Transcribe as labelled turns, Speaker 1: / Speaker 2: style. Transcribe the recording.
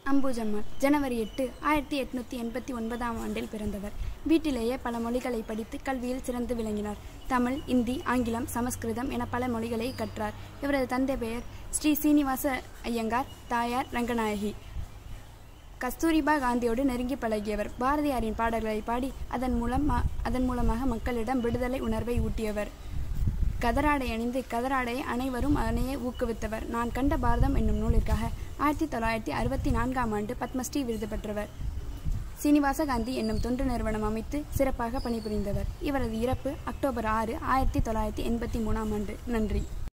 Speaker 1: அம்புஜம்மாள் ஜனவரி எட்டு ஆயிரத்தி எட்நூத்தி எண்பத்தி ஒன்பதாம் ஆண்டில் பிறந்தவர் வீட்டிலேயே பல மொழிகளை படித்து கல்வியில் சிறந்து விளங்கினார் தமிழ் இந்தி ஆங்கிலம் சமஸ்கிருதம் என பல மொழிகளை கற்றார் இவரது தந்தை பெயர் ஸ்ரீ சீனிவாச ஐயங்கார் தாயார் ரங்கநாயகி கஸ்தூரிபா காந்தியோடு நெருங்கி பழகியவர் பாரதியாரின் பாடல்களை பாடி அதன் மூலம் அதன் மூலமாக மக்களிடம் விடுதலை உணர்வை ஊட்டியவர் கதராடை அணிந்து கதராடையை அனைவரும் அணைய ஊக்குவித்தவர் நான் கண்ட பாரதம் என்னும் நூலிற்காக ஆயிரத்தி தொள்ளாயிரத்தி அறுபத்தி நான்காம் ஆண்டு பத்மஸ்ரீ விருது பெற்றவர் சீனிவாச காந்தி என்னும் தொண்டு நிறுவனம் அமைத்து சிறப்பாக பணிபுரிந்தவர் இவரது இறப்பு அக்டோபர் ஆறு ஆயிரத்தி தொள்ளாயிரத்தி எண்பத்தி மூணாம் ஆண்டு நன்றி